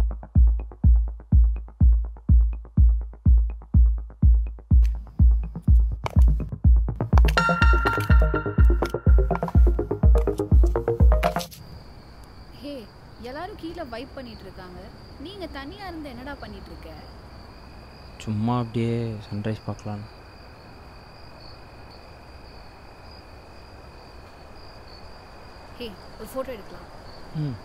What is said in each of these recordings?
ஹே எல்லாரும் கீழே வைப் பண்ணிட்டு இருக்காங்க நீங்க தனியா இருந்து என்னடா பண்ணிட்டு இருக்க சும்மா அப்படியே சன்ரைஸ் பார்க்கலாம் ஹே ஒரு ஃபோட்டோ எடுக்கலாம் ம்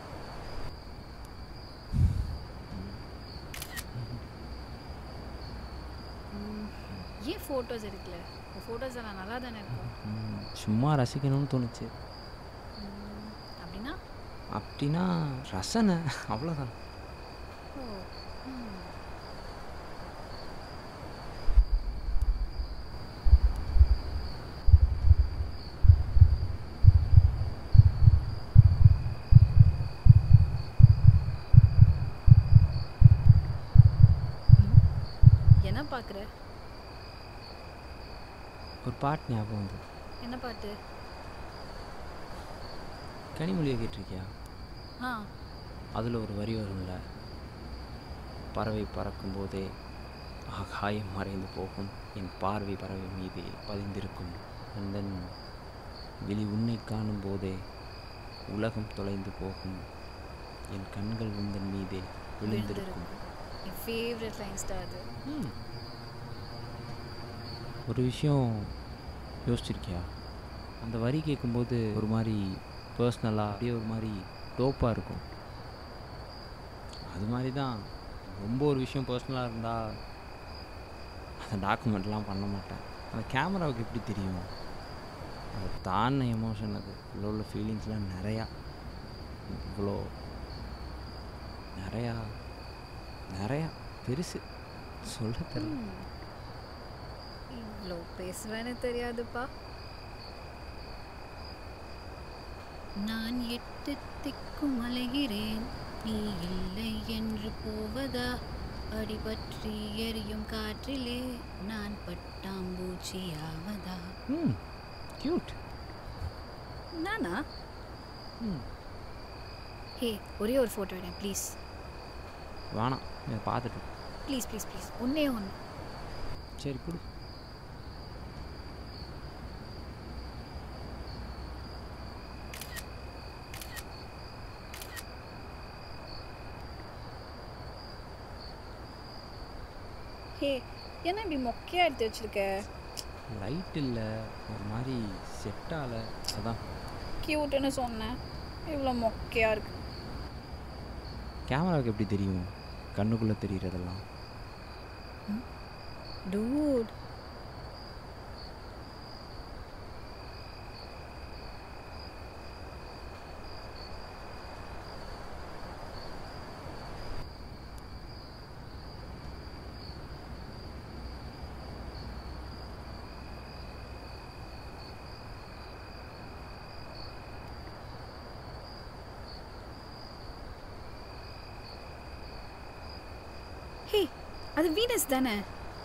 ம், ஏன் ஃபோட்டோஸ் எடுக்கல ஃபோட்டோஸ் எல்லாம் நல்லா தானே இருக்கும் ம், சும்மா ரசிக்கணும்னு தோணுச்சு ம், அப்படின்னா அப்படின்னா ரசனை அவ்வளோதான் ஓ ம். ம். என்ன பார்க்குற ஒரு பாட்டு ஞாபகம் வந்து என்ன பாட்டு கனிமொழியை கேட்டிருக்கியா ஆ அதில் ஒரு வரி வரும்ல பறவை பறக்கும் போதே ஆகாயம் மறைந்து போகும் என் பார்வை பறவை மீதே பதிந்திருக்கும் and then விழி உன்னை காணும் போதே உலகம் தொலைந்து போகும் என் கண்கள் உந்தன் மீதே விழுந்திருக்கும் என் ஃபேவரட் லைன்ஸ் தான் அது ம். ஒரு விஷயம் யோசிச்சிருக்கியா அந்த வரி கேட்கும்போது ஒரு மாதிரி பர்சனலாக அப்படியே ஒரு மாதிரி டோப்பாக இருக்கும் அது மாதிரி தான் ரொம்ப ஒரு விஷயம் பர்சனலாக இருந்தால் அந்த டாக்குமெண்ட்லாம் பண்ண மாட்டேன் அந்த கேமராவுக்கு எப்படி தெரியும் அது தான எமோஷன் அது இவ்வளோ உள்ள ஃபீலிங்ஸ்லாம் நிறையா இவ்வளோ நிறையா நிறையா பெருசு சொல்ல தெரியல இவ்வளோ பேசுவேன்னு தெரியாதுப்பா நான் எட்டு திக்கும் அலைகிறேன் நீ இல்லை என்று போவதா அடிபற்றி எரியும் காற்றிலே நான் பட்டாம்பூச்சியாவதா ம் க்யூட் நானா ம் ஹே ஒரே ஒரு ஃபோட்டோ எடு ப்ளீஸ் வேணாம் இதை பார்த்துட்டு ப்ளீஸ் ப்ளீஸ் ப்ளீஸ் ஒன்றே ஒன்று சரி கொடு ஹே என்ன இப்படி மொக்கையாக எடுத்து வச்சிருக்க லைட் இல்லை ஒரு மாதிரி செட் ஆகலை அதான் க்யூட்டுன்னு சொன்னேன் இவ்வளோ மொக்கையாக இருக்கு கேமராவுக்கு எப்படி தெரியும் கண்ணுக்குள்ளே தெரிகிறதெல்லாம் டூட் ஹே அது வீனஸ் தானே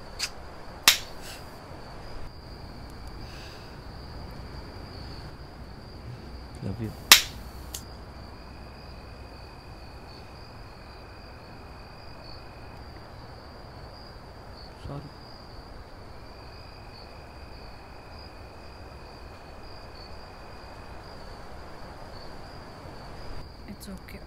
love you sorry it's okay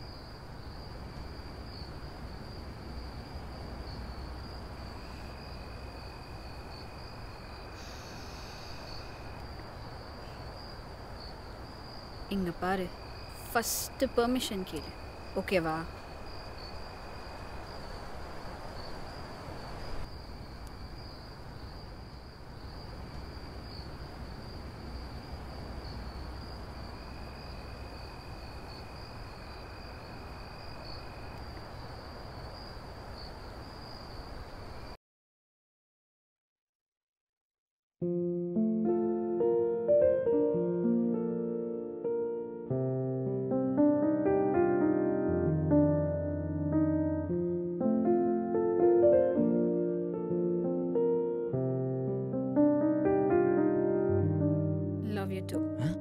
இங்க பாரு ஃபஸ்ட்டு பெர்மிஷன் கேளு ஓகேவா லவ் யூ டூ